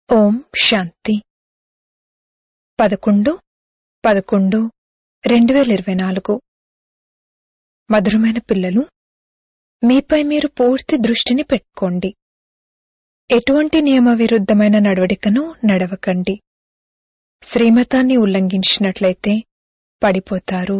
ఓం శాంతి పదకొండు పదకొండు రెండు వేల ఇరవై నాలుగు మధురమైన పిల్లలు మీపై మీరు పూర్తి దృష్టిని పెట్టుకోండి ఎటువంటి నియమ విరుద్ధమైన నడవడికను నడవకండి శ్రీమతాన్ని ఉల్లంఘించినట్లయితే పడిపోతారు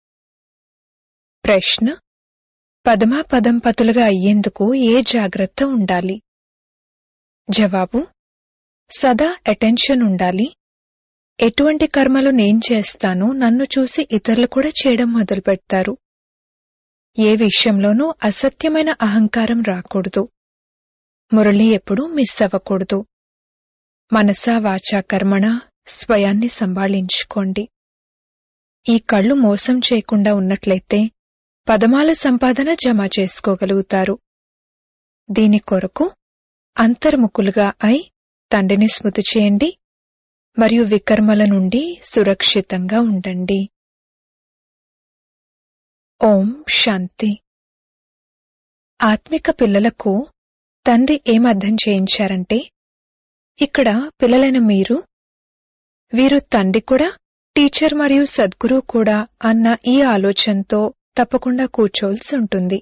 ప్రశ్న పదమా పదంపతులుగా అయ్యేందుకు ఏ జాగ్రత్త ఉండాలి జవాబు సదా అటెన్షన్ ఉండాలి ఎటువంటి కర్మలు నేను చేస్తానో నన్ను చూసి ఇతరులు కూడా చేయడం మొదలుపెడతారు ఏ విషయంలోనూ అసత్యమైన అహంకారం రాకూడదు మురళి ఎప్పుడూ మిస్ అవ్వకూడదు మనసా వాచా కర్మణ స్వయాన్ని సంభాళించుకోండి ఈ కళ్ళు మోసం చేయకుండా ఉన్నట్లయితే పదమాల సంపాదన జమ చేసుకోగలుగుతారు దీని కొరకు అంతర్ముఖులుగా అయి తండ్రిని స్మృతి చేయండి మరియు వికర్మల నుండి సురక్షితంగా ఉండండి ఓం శాంతి ఆత్మిక పిల్లలకు తండ్రి ఏం అర్థం చేయించారంటే ఇక్కడ పిల్లలైన మీరు వీరు తండ్రి కూడా టీచర్ మరియు సద్గురు కూడా అన్న ఈ ఆలోచనతో తప్పకుండా కూర్చోవలసి ఉంటుంది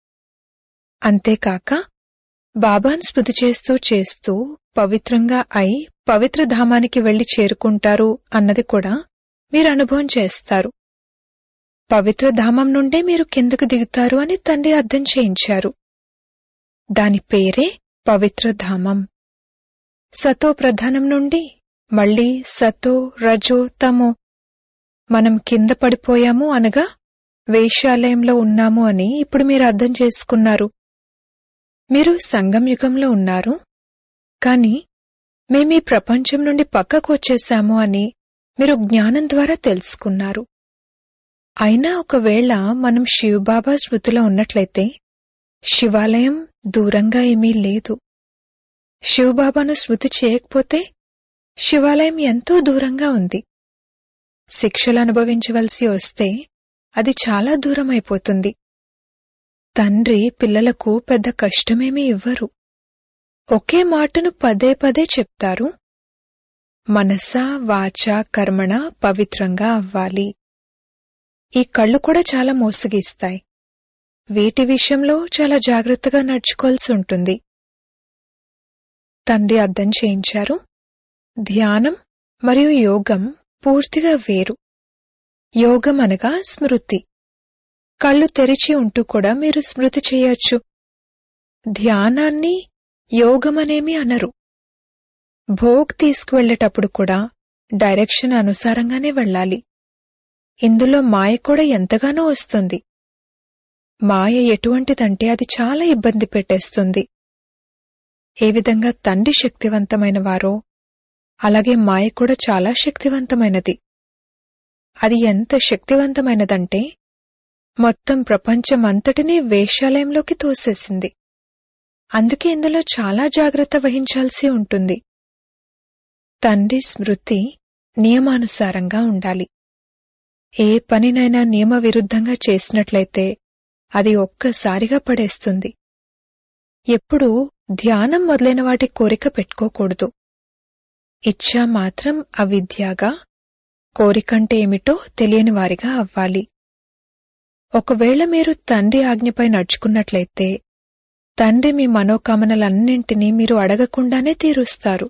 అంతేకాక బాబాను స్మృతి చేస్తూ చేస్తూ పవిత్రంగా అయి పవిత్ర ధామానికి వెళ్లి చేరుకుంటారు అన్నది కూడా మీరు అనుభవం చేస్తారు పవిత్ర ధామం నుండే మీరు కిందకు దిగుతారు అని తండ్రి అర్థం చేయించారు దాని పేరే పవిత్ర ధామం సతో ప్రధానం నుండి మళ్ళీ సతో రజో తమో మనం కింద పడిపోయాము అనగా వేషాలయంలో ఉన్నాము అని ఇప్పుడు మీరు అర్థం చేసుకున్నారు మీరు సంగం యుగంలో ఉన్నారు కాని మేమీ ప్రపంచం నుండి పక్కకు వచ్చేశాము అని మీరు జ్ఞానం ద్వారా తెలుసుకున్నారు అయినా ఒకవేళ మనం శివబాబా స్మృతిలో ఉన్నట్లయితే శివాలయం దూరంగా ఏమీ లేదు శివబాబాను స్మృతి చేయకపోతే శివాలయం ఎంతో దూరంగా ఉంది శిక్షలు అనుభవించవలసి వస్తే అది చాలా దూరం అయిపోతుంది తండ్రి పిల్లలకు పెద్ద కష్టమేమీ ఇవ్వరు ఒకే మాటను పదే పదే చెప్తారు మనసా వాచా కర్మణ పవిత్రంగా అవ్వాలి ఈ కళ్ళు కూడా చాలా మోసగిస్తాయి వీటి విషయంలో చాలా జాగ్రత్తగా నడుచుకోవాల్సి ఉంటుంది తండ్రి అర్థం చేయించారు ధ్యానం మరియు యోగం పూర్తిగా వేరు యోగం అనగా స్మృతి కళ్ళు తెరిచి ఉంటూ కూడా మీరు స్మృతి చేయొచ్చు ధ్యానాన్ని యోగమనేమి అనరు భోగ్ తీసుకువెళ్లేటప్పుడు కూడా డైరెక్షన్ అనుసారంగానే వెళ్ళాలి ఇందులో మాయ కూడా ఎంతగానో వస్తుంది మాయ ఎటువంటిదంటే అది చాలా ఇబ్బంది పెట్టేస్తుంది ఏ విధంగా తండ్రి శక్తివంతమైన వారో అలాగే మాయ కూడా చాలా శక్తివంతమైనది అది ఎంత శక్తివంతమైనదంటే మొత్తం ప్రపంచమంతటినీ వేషాలయంలోకి తోసేసింది అందుకే ఇందులో చాలా జాగ్రత్త వహించాల్సి ఉంటుంది తండ్రి స్మృతి నియమానుసారంగా ఉండాలి ఏ పనినైనా నియమ విరుద్ధంగా చేసినట్లయితే అది ఒక్కసారిగా పడేస్తుంది ఎప్పుడూ ధ్యానం మొదలైన వాటి కోరిక పెట్టుకోకూడదు ఇచ్చా మాత్రం అవిద్యగా కోరికంటే ఏమిటో తెలియని వారిగా అవ్వాలి ఒకవేళ మీరు తండ్రి ఆజ్ఞపై నడుచుకున్నట్లయితే తండ్రి మీ మనోకామనలన్నింటినీ మీరు అడగకుండానే తీరుస్తారు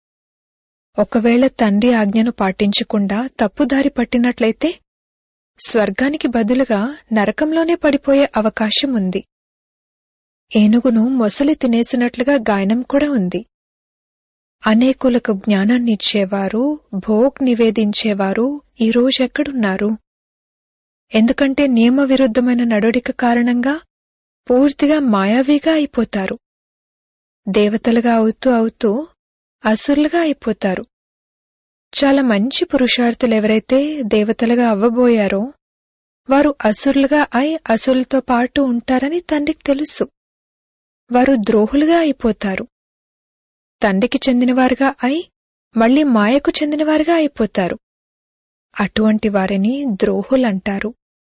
ఒకవేళ తండ్రి ఆజ్ఞను పాటించకుండా తప్పుదారి పట్టినట్లయితే స్వర్గానికి బదులుగా నరకంలోనే పడిపోయే అవకాశం ఉంది ఏనుగును మొసలి తినేసినట్లుగా గాయనం కూడా ఉంది అనేకులకు జ్ఞానాన్నిచ్చేవారు భోగ్ నివేదించేవారు ఈరోజెక్కడున్నారు ఎందుకంటే నియమ విరుద్ధమైన నడవడిక కారణంగా పూర్తిగా మాయావిగా అయిపోతారు దేవతలుగా అవుతూ అవుతూ అసురులుగా అయిపోతారు చాలా మంచి పురుషార్థులెవరైతే దేవతలుగా అవ్వబోయారో వారు అసురులుగా అయి అసురులతో పాటు ఉంటారని తండ్రికి తెలుసు వారు ద్రోహులుగా అయిపోతారు తండ్రికి చెందినవారుగా అయి మళ్లీ మాయకు చెందినవారుగా అయిపోతారు అటువంటి వారిని ద్రోహులంటారు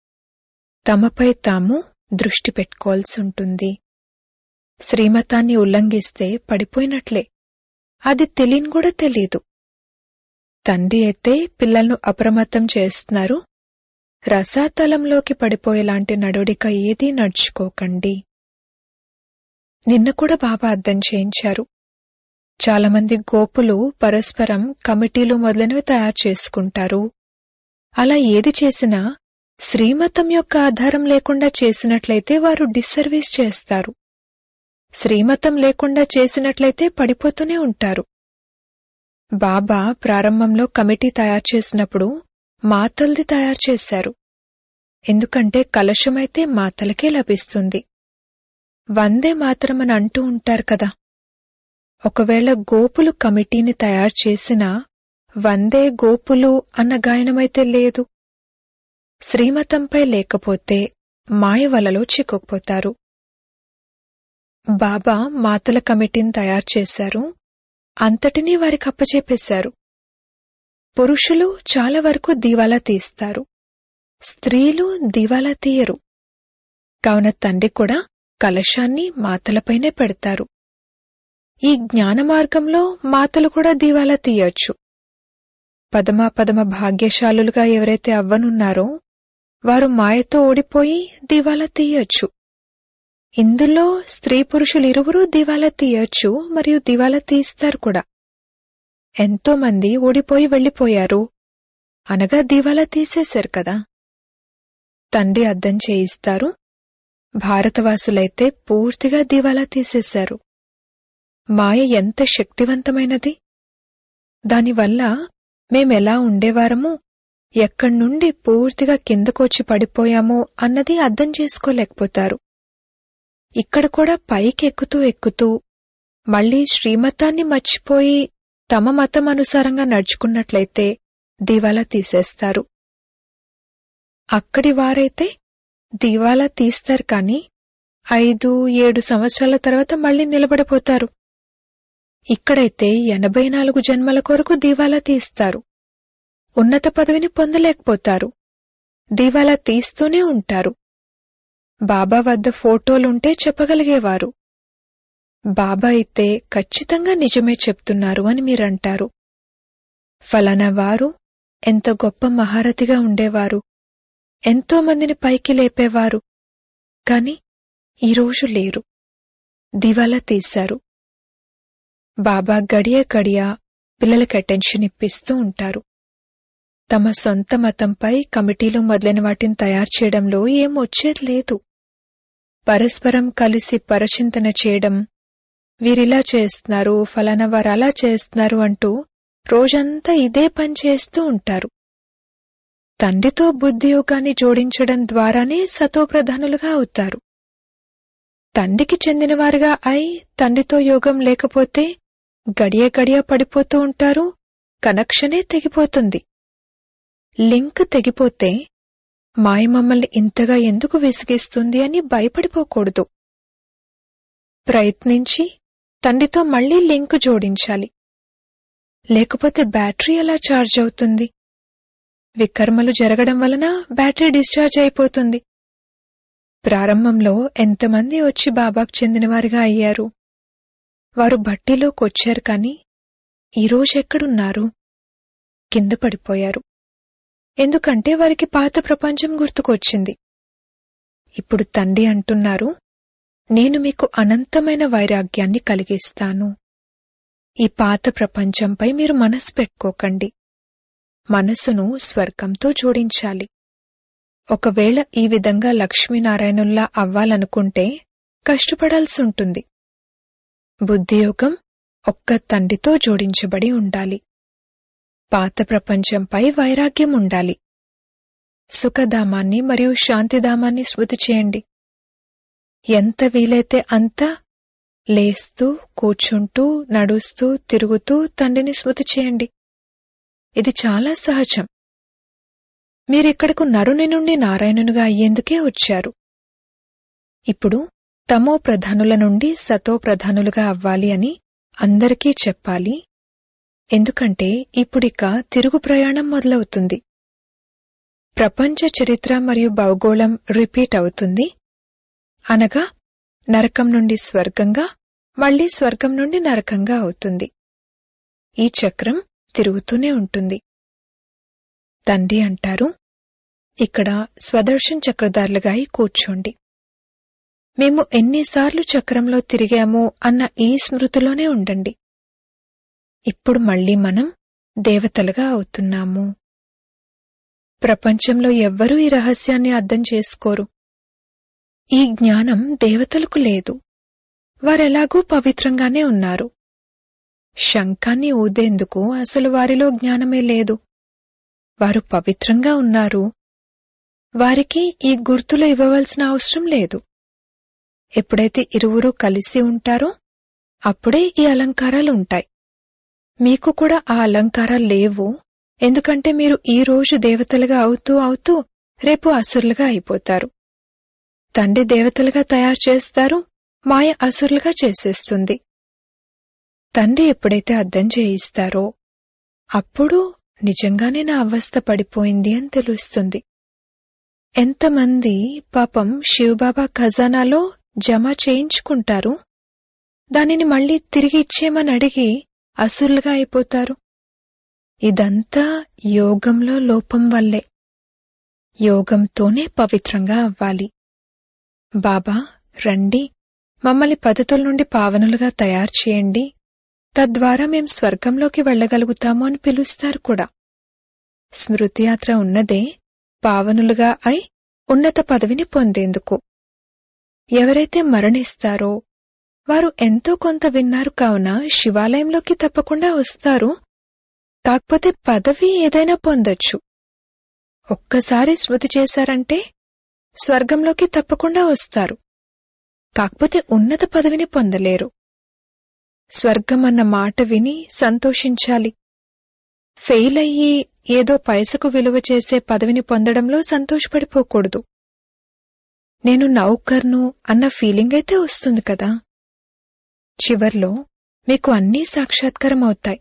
తమపై తాము దృష్టి పెట్టుకోవాల్సి ఉంటుంది శ్రీమతాన్ని ఉల్లంఘిస్తే పడిపోయినట్లే అది తెలియని కూడా తెలీదు తండ్రి అయితే పిల్లలను అప్రమత్తం చేస్తున్నారు రసాతలంలోకి పడిపోయేలాంటి నడుడిక ఏదీ నడుచుకోకండి నిన్న కూడా బాబా అర్థం చేయించారు చాలామంది గోపులు పరస్పరం కమిటీలు మొదలైనవి తయారు చేసుకుంటారు అలా ఏది చేసినా శ్రీమతం యొక్క ఆధారం లేకుండా చేసినట్లయితే వారు డిస్సర్వీస్ చేస్తారు శ్రీమతం లేకుండా చేసినట్లయితే పడిపోతూనే ఉంటారు బాబా ప్రారంభంలో కమిటీ తయారు చేసినప్పుడు మాతల్ది తయారు చేశారు ఎందుకంటే కలశమైతే మాతలకే లభిస్తుంది వందే మాత్రమని అంటూ ఉంటారు కదా ఒకవేళ గోపులు కమిటీని తయారు చేసినా వందే గోపులు అన్న గాయనమైతే లేదు శ్రీమతంపై లేకపోతే మాయ వలలో చిక్కుకుపోతారు బాబా మాతల కమిటీని తయారు చేశారు అంతటినీ వారికి అప్పచెప్పేశారు పురుషులు చాలా వరకు దివాలా తీస్తారు స్త్రీలు దివాలా తీయరు కావున తండ్రి కూడా కలశాన్ని మాతలపైనే పెడతారు ఈ జ్ఞాన మార్గంలో మాతలు కూడా దివాలా తీయొచ్చు పదమ పదమ భాగ్యశాలులుగా ఎవరైతే అవ్వనున్నారో వారు మాయతో ఓడిపోయి దివాలా తీయొచ్చు ఇందులో స్త్రీ పురుషులు ఇరువురూ దివాలా తీయొచ్చు మరియు దివాలా తీస్తారు కూడా ఎంతో మంది ఓడిపోయి వెళ్లిపోయారు అనగా దివాలా తీసేశారు కదా తండ్రి అద్దం చేయిస్తారు భారతవాసులైతే పూర్తిగా దివాలా తీసేశారు మాయ ఎంత శక్తివంతమైనది దానివల్ల మేమెలా ఉండేవారము ఎక్కడి నుండి పూర్తిగా కిందకొచ్చి పడిపోయామో అన్నది అర్థం చేసుకోలేకపోతారు ఇక్కడ కూడా పైకి ఎక్కుతూ ఎక్కుతూ మళ్లీ శ్రీమతాన్ని మర్చిపోయి తమ మతం అనుసారంగా నడుచుకున్నట్లయితే దివాలా తీసేస్తారు అక్కడి వారైతే దివాలా తీస్తారు కాని ఐదు ఏడు సంవత్సరాల తర్వాత మళ్లీ నిలబడిపోతారు ఇక్కడైతే ఎనభై నాలుగు జన్మల కొరకు దివాలా తీస్తారు ఉన్నత పదవిని పొందలేకపోతారు దివాలా తీస్తూనే ఉంటారు బాబా వద్ద ఫోటోలుంటే చెప్పగలిగేవారు బాబా అయితే ఖచ్చితంగా నిజమే చెప్తున్నారు అని మీరంటారు ఫలానా వారు ఎంత గొప్ప మహారథిగా ఉండేవారు ఎంతో మందిని పైకి లేపేవారు కాని ఈరోజు లేరు దివాలా తీశారు బాబా గడియ గడియ పిల్లలకి అటెన్షన్ ఇప్పిస్తూ ఉంటారు తమ సొంత మతంపై కమిటీలు మొదలైన వాటిని తయారు చేయడంలో ఏం వచ్చేది లేదు పరస్పరం కలిసి పరచింతన చేయడం వీరిలా చేస్తున్నారు ఫలానా వారు అలా చేస్తున్నారు అంటూ రోజంతా ఇదే పని చేస్తూ ఉంటారు తండ్రితో బుద్ధియోగాన్ని జోడించడం ద్వారానే సతోప్రధానులుగా అవుతారు తండ్రికి చెందినవారుగా అయి తండ్రితో యోగం లేకపోతే గడియ గడియ పడిపోతూ ఉంటారు కనెక్షనే తెగిపోతుంది లింక్ తెగిపోతే మాయ మమ్మల్ని ఇంతగా ఎందుకు విసిగిస్తుంది అని భయపడిపోకూడదు ప్రయత్నించి తండ్రితో మళ్లీ లింక్ జోడించాలి లేకపోతే బ్యాటరీ ఎలా ఛార్జ్ అవుతుంది వికర్మలు జరగడం వలన బ్యాటరీ డిశ్చార్జ్ అయిపోతుంది ప్రారంభంలో ఎంతమంది వచ్చి బాబాకు చెందినవారిగా అయ్యారు వారు బట్టీలోకి వచ్చారు కాని ఈరోజు ఎక్కడున్నారు కింద పడిపోయారు ఎందుకంటే వారికి పాత ప్రపంచం గుర్తుకొచ్చింది ఇప్పుడు తండ్రి అంటున్నారు నేను మీకు అనంతమైన వైరాగ్యాన్ని కలిగిస్తాను ఈ పాత ప్రపంచంపై మీరు మనసు పెట్టుకోకండి మనసును స్వర్గంతో జోడించాలి ఒకవేళ ఈ విధంగా లక్ష్మీనారాయణుల్లా అవ్వాలనుకుంటే కష్టపడాల్సి ఉంటుంది బుద్ధియోగం ఒక్క తండ్రితో జోడించబడి ఉండాలి పాత ప్రపంచంపై వైరాగ్యం ఉండాలి సుఖధామాన్ని మరియు శాంతిధామాన్ని స్మృతి చేయండి ఎంత వీలైతే అంత లేస్తూ కూర్చుంటూ నడుస్తూ తిరుగుతూ తండ్రిని స్మృతి చేయండి ఇది చాలా సహజం మీరిక్కడకు నరుని నుండి నారాయణునిగా అయ్యేందుకే వచ్చారు ఇప్పుడు తమో ప్రధానుల నుండి సతో ప్రధానులుగా అవ్వాలి అని అందరికీ చెప్పాలి ఎందుకంటే ఇప్పుడిక తిరుగు ప్రయాణం మొదలవుతుంది ప్రపంచ చరిత్ర మరియు భౌగోళం రిపీట్ అవుతుంది అనగా నరకం నుండి స్వర్గంగా మళ్లీ స్వర్గం నుండి నరకంగా అవుతుంది ఈ చక్రం తిరుగుతూనే ఉంటుంది తండ్రి అంటారు ఇక్కడ స్వదర్శన్ చక్రధారులుగా అయి కూర్చోండి మేము ఎన్నిసార్లు చక్రంలో తిరిగాము అన్న ఈ స్మృతిలోనే ఉండండి ఇప్పుడు మళ్ళీ మనం దేవతలుగా అవుతున్నాము ప్రపంచంలో ఎవ్వరూ ఈ రహస్యాన్ని అర్థం చేసుకోరు ఈ జ్ఞానం దేవతలకు లేదు వారెలాగూ పవిత్రంగానే ఉన్నారు శంఖాన్ని ఊదేందుకు అసలు వారిలో జ్ఞానమే లేదు వారు పవిత్రంగా ఉన్నారు వారికి ఈ గుర్తులు ఇవ్వవలసిన అవసరం లేదు ఎప్పుడైతే ఇరువురు కలిసి ఉంటారో అప్పుడే ఈ అలంకారాలు ఉంటాయి మీకు కూడా ఆ అలంకారాలు లేవు ఎందుకంటే మీరు ఈ రోజు దేవతలుగా అవుతూ అవుతూ రేపు అసురులుగా అయిపోతారు తండ్రి దేవతలుగా తయారు చేస్తారు మాయ అసురులుగా చేసేస్తుంది తండ్రి ఎప్పుడైతే అర్థం చేయిస్తారో అప్పుడు నిజంగానే నా అవస్థ పడిపోయింది అని తెలుస్తుంది ఎంతమంది పాపం శివబాబా ఖజానాలో జమ చేయించుకుంటారు దానిని మళ్ళీ తిరిగి ఇచ్చేమని అడిగి అసురులుగా అయిపోతారు ఇదంతా యోగంలో లోపం వల్లే యోగంతోనే పవిత్రంగా అవ్వాలి బాబా రండి మమ్మల్ని పద్ధతుల నుండి పావనులుగా తయారు చేయండి తద్వారా మేం స్వర్గంలోకి వెళ్ళగలుగుతాము అని పిలుస్తారు కూడా స్మృతియాత్ర ఉన్నదే పావనులుగా అయి ఉన్నత పదవిని పొందేందుకు ఎవరైతే మరణిస్తారో వారు ఎంతో కొంత విన్నారు కావున శివాలయంలోకి తప్పకుండా వస్తారు కాకపోతే పదవి ఏదైనా పొందొచ్చు ఒక్కసారి స్మృతి చేశారంటే స్వర్గంలోకి తప్పకుండా వస్తారు కాకపోతే ఉన్నత పదవిని పొందలేరు స్వర్గం అన్న మాట విని సంతోషించాలి ఫెయిల్ అయ్యి ఏదో పైసకు విలువ చేసే పదవిని పొందడంలో సంతోషపడిపోకూడదు నేను నౌకర్ను అన్న ఫీలింగ్ అయితే వస్తుంది కదా చివర్లో మీకు అన్నీ సాక్షాత్కారం అవుతాయి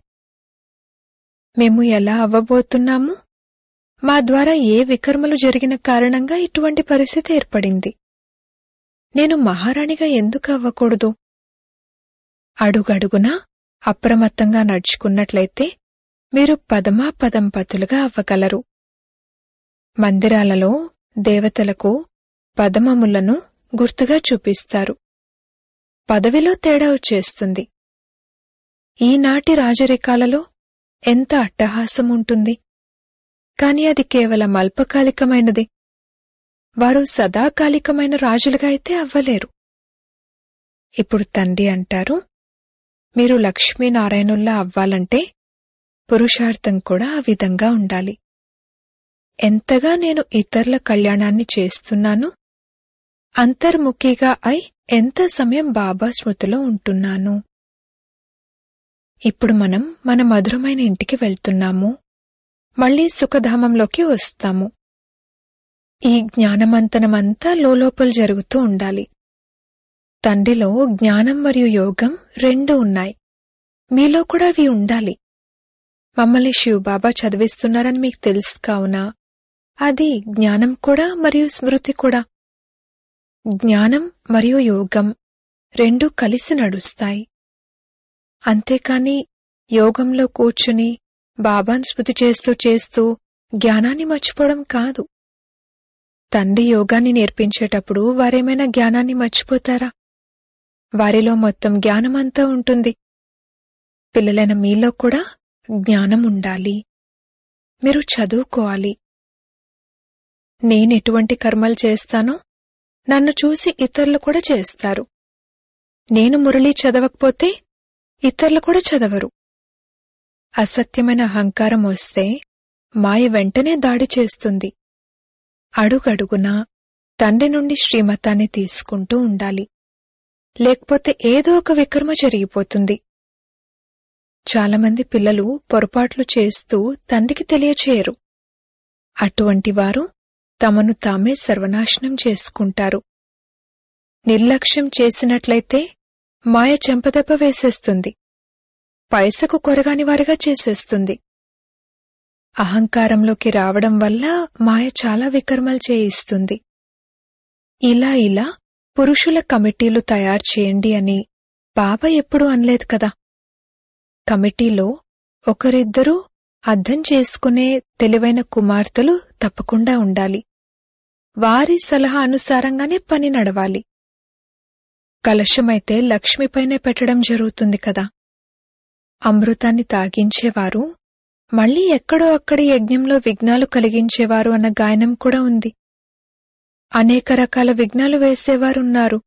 మేము ఎలా అవ్వబోతున్నాము మా ద్వారా ఏ వికర్మలు జరిగిన కారణంగా ఇటువంటి పరిస్థితి ఏర్పడింది నేను మహారాణిగా ఎందుకు అవ్వకూడదు అడుగడుగునా అప్రమత్తంగా నడుచుకున్నట్లయితే మీరు పదమా పదంపతులుగా అవ్వగలరు మందిరాలలో దేవతలకు పదమములను గుర్తుగా చూపిస్తారు పదవిలో తేడా వచ్చేస్తుంది ఈనాటి రాజరికాలలో ఎంత అట్టహాసం ఉంటుంది కాని అది కేవలం అల్పకాలికమైనది వారు సదాకాలికమైన రాజులుగా అయితే అవ్వలేరు ఇప్పుడు తండ్రి అంటారు మీరు లక్ష్మీనారాయణుల్లా అవ్వాలంటే పురుషార్థం కూడా ఆ విధంగా ఉండాలి ఎంతగా నేను ఇతరుల కళ్యాణాన్ని చేస్తున్నాను అంతర్ముఖిగా అయి ఎంత సమయం బాబా స్మృతిలో ఉంటున్నాను ఇప్పుడు మనం మన మధురమైన ఇంటికి వెళ్తున్నాము మళ్ళీ సుఖధామంలోకి వస్తాము ఈ జ్ఞానమంతనమంతా లోపల జరుగుతూ ఉండాలి తండ్రిలో జ్ఞానం మరియు యోగం రెండు ఉన్నాయి మీలో కూడా అవి ఉండాలి మమ్మల్ని శివబాబా చదివిస్తున్నారని మీకు తెలుసు కావున అది జ్ఞానం కూడా మరియు స్మృతి కూడా జ్ఞానం మరియు యోగం రెండూ కలిసి నడుస్తాయి అంతేకాని యోగంలో కూర్చుని బాబాన్ స్మృతి చేస్తూ చేస్తూ జ్ఞానాన్ని మర్చిపోవడం కాదు తండ్రి యోగాన్ని నేర్పించేటప్పుడు వారేమైనా జ్ఞానాన్ని మర్చిపోతారా వారిలో మొత్తం జ్ఞానమంతా ఉంటుంది పిల్లలైన మీలో కూడా జ్ఞానం ఉండాలి మీరు చదువుకోవాలి నేనెటువంటి కర్మలు చేస్తానో నన్ను చూసి ఇతరులు కూడా చేస్తారు నేను మురళి చదవకపోతే ఇతరులు కూడా చదవరు అసత్యమైన అహంకారం వస్తే మాయ వెంటనే దాడి చేస్తుంది అడుగడుగునా తండ్రి నుండి శ్రీమతాన్ని తీసుకుంటూ ఉండాలి లేకపోతే ఏదో ఒక వికర్మ జరిగిపోతుంది చాలామంది పిల్లలు పొరపాట్లు చేస్తూ తండ్రికి తెలియచేయరు అటువంటి వారు తమను తామే సర్వనాశనం చేసుకుంటారు నిర్లక్ష్యం చేసినట్లయితే మాయ చెంపదెబ్బ వేసేస్తుంది పైసకు కొరగాని వారిగా చేసేస్తుంది అహంకారంలోకి రావడం వల్ల మాయ చాలా వికర్మలు చేయిస్తుంది ఇలా ఇలా పురుషుల కమిటీలు తయారు చేయండి అని బాబా ఎప్పుడూ అనలేదు కదా కమిటీలో ఒకరిద్దరూ అర్థం చేసుకునే తెలివైన కుమార్తెలు తప్పకుండా ఉండాలి వారి సలహా అనుసారంగానే పని నడవాలి కలశమైతే లక్ష్మిపైనే పెట్టడం జరుగుతుంది కదా అమృతాన్ని తాగించేవారు మళ్ళీ ఎక్కడో అక్కడి యజ్ఞంలో విఘ్నాలు కలిగించేవారు అన్న గాయనం కూడా ఉంది అనేక రకాల విఘ్నాలు వేసేవారున్నారు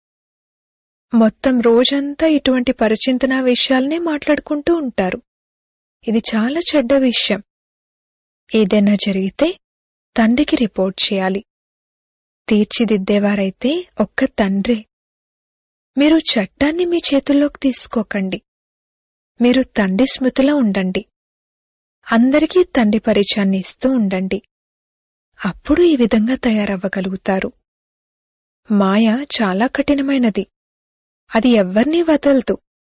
మొత్తం రోజంతా ఇటువంటి పరిచింతన విషయాలనే మాట్లాడుకుంటూ ఉంటారు ఇది చాలా చెడ్డ విషయం ఏదైనా జరిగితే తండ్రికి రిపోర్ట్ చేయాలి తీర్చిదిద్దేవారైతే ఒక్క తండ్రే మీరు చట్టాన్ని మీ చేతుల్లోకి తీసుకోకండి మీరు తండ్రి స్మృతిలో ఉండండి అందరికీ తండ్రి పరిచయాన్ని ఇస్తూ ఉండండి అప్పుడు ఈ విధంగా తయారవ్వగలుగుతారు మాయ చాలా కఠినమైనది అది ఎవ్వర్నీ వదలదు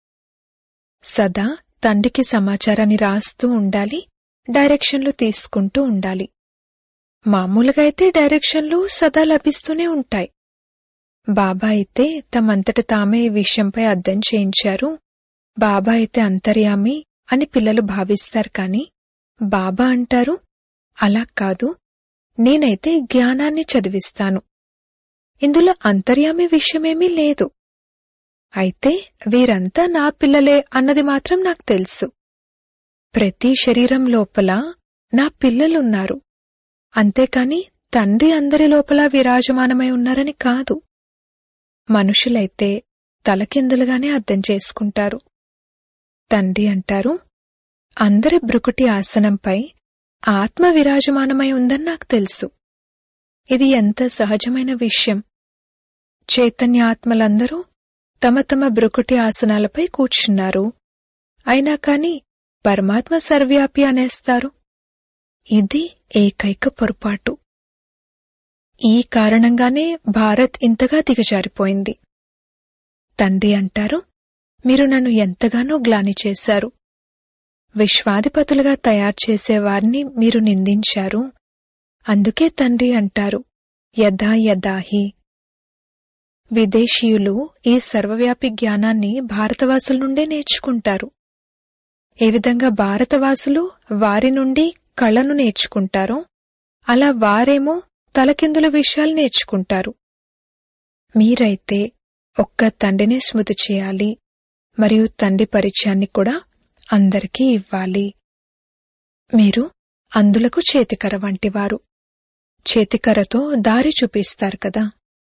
సదా తండ్రికి సమాచారాన్ని రాస్తూ ఉండాలి డైరెక్షన్లు తీసుకుంటూ ఉండాలి మామూలుగా అయితే డైరెక్షన్లు సదా లభిస్తూనే ఉంటాయి బాబా అయితే తమంతట తామే ఈ విషయంపై అర్థం చేయించారు బాబా అయితే అంతర్యామి అని పిల్లలు భావిస్తారు కాని బాబా అంటారు అలా కాదు నేనైతే జ్ఞానాన్ని చదివిస్తాను ఇందులో అంతర్యామి విషయమేమీ లేదు అయితే వీరంతా నా పిల్లలే అన్నది మాత్రం నాకు తెలుసు ప్రతి శరీరం లోపల నా పిల్లలున్నారు అంతేకాని తండ్రి అందరి లోపల విరాజమానమై ఉన్నారని కాదు మనుషులైతే తలకిందులుగానే అర్థం చేసుకుంటారు తండ్రి అంటారు అందరి బ్రుకుటి ఆసనంపై ఆత్మ విరాజమానమై ఉందని నాకు తెలుసు ఇది ఎంత సహజమైన విషయం చైతన్యాత్మలందరూ తమ తమ బ్రుకుటి ఆసనాలపై కూర్చున్నారు అయినా కాని పరమాత్మ సర్వ్యాపి అనేస్తారు ఇది ఏకైక పొరపాటు ఈ కారణంగానే భారత్ ఇంతగా దిగజారిపోయింది తండ్రి అంటారు మీరు నన్ను ఎంతగానో గ్లాని చేశారు విశ్వాధిపతులుగా తయారు చేసేవారిని మీరు నిందించారు అందుకే తండ్రి అంటారు యథా యథాహి విదేశీయులు ఈ సర్వవ్యాపి జ్ఞానాన్ని భారతవాసుల నుండే నేర్చుకుంటారు ఏ విధంగా భారతవాసులు వారి నుండి కళను నేర్చుకుంటారో అలా వారేమో తలకిందుల విషయాలు నేర్చుకుంటారు మీరైతే ఒక్క తండ్రిని స్మృతి చేయాలి మరియు తండ్రి పరిచయాన్ని కూడా అందరికీ ఇవ్వాలి మీరు అందులకు చేతికర వంటివారు చేతికరతో దారి చూపిస్తారు కదా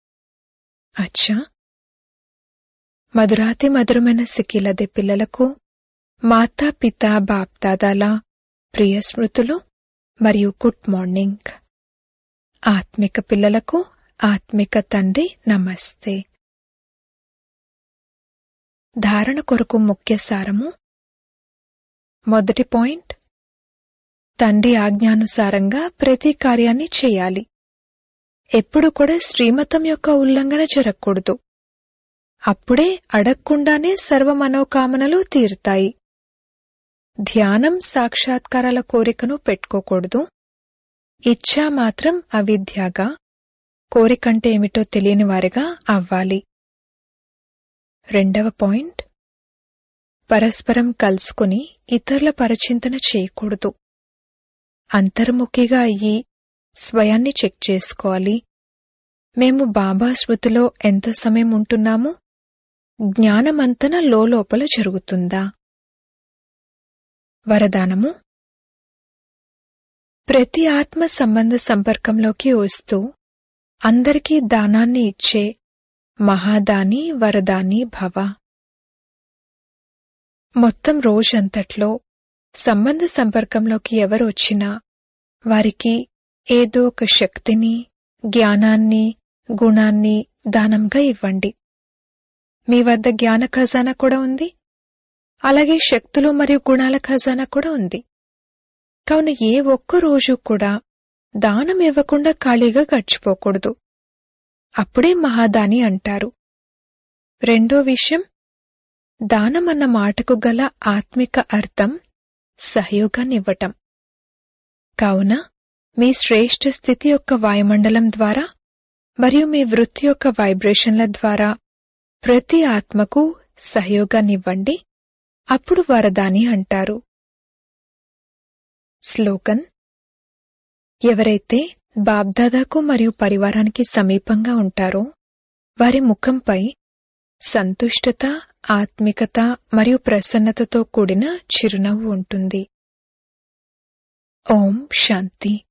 అచ్చా మధురాతి మధురమైన సిక్కిలదే పిల్లలకు మాతా పిత బాప్దాదాల ప్రియ స్మృతులు మరియు గుడ్ మార్నింగ్ ఆత్మిక పిల్లలకు ఆత్మిక తండ్రి నమస్తే ధారణ కొరకు ముఖ్య సారము మొదటి పాయింట్ తండ్రి ఆజ్ఞానుసారంగా ప్రతి కార్యాన్ని చేయాలి ఎప్పుడు కూడా శ్రీమతం యొక్క ఉల్లంఘన జరగకూడదు అప్పుడే అడగకుండానే సర్వ మనోకామనలు తీరుతాయి ధ్యానం సాక్షాత్కారాల కోరికను పెట్టుకోకూడదు ఇచ్ఛా మాత్రం అవిద్యగా కోరికంటే ఏమిటో తెలియని వారిగా అవ్వాలి రెండవ పాయింట్ పరస్పరం కలుసుకుని ఇతరుల పరచింతన చేయకూడదు అంతర్ముఖిగా అయ్యి స్వయాన్ని చెక్ చేసుకోవాలి మేము బాబా స్మృతిలో ఎంత సమయం ఉంటున్నామో జ్ఞానమంతన లోపల జరుగుతుందా వరదానము ప్రతి ఆత్మ సంబంధ సంపర్కంలోకి వస్తూ అందరికీ దానాన్ని ఇచ్చే మహాదాని వరదాని భవ మొత్తం రోజంతట్లో సంబంధ సంపర్కంలోకి ఎవరు వచ్చినా వారికి ఏదో ఒక శక్తిని జ్ఞానాన్ని గుణాన్ని దానంగా ఇవ్వండి మీ వద్ద జ్ఞాన ఖజానా కూడా ఉంది అలాగే శక్తులు మరియు గుణాల ఖజానా కూడా ఉంది కావున ఏ ఒక్క రోజు కూడా దానం ఇవ్వకుండా ఖాళీగా గడిచిపోకూడదు అప్పుడే మహాదాని అంటారు రెండో విషయం దానం అన్న మాటకు గల ఆత్మిక అర్థం సహయోగాన్నివ్వటం కావున మీ శ్రేష్ఠ స్థితి యొక్క వాయుమండలం ద్వారా మరియు మీ వృత్తి యొక్క వైబ్రేషన్ల ద్వారా ప్రతి ఆత్మకు సహయోగాన్నివ్వండి అప్పుడు వరదాని అంటారు స్లోగన్ ఎవరైతే బాబ్దాదాకు మరియు పరివారానికి సమీపంగా ఉంటారో వారి ముఖంపై సంతుష్టత ఆత్మికత మరియు ప్రసన్నతతో కూడిన చిరునవ్వు ఉంటుంది ఓం శాంతి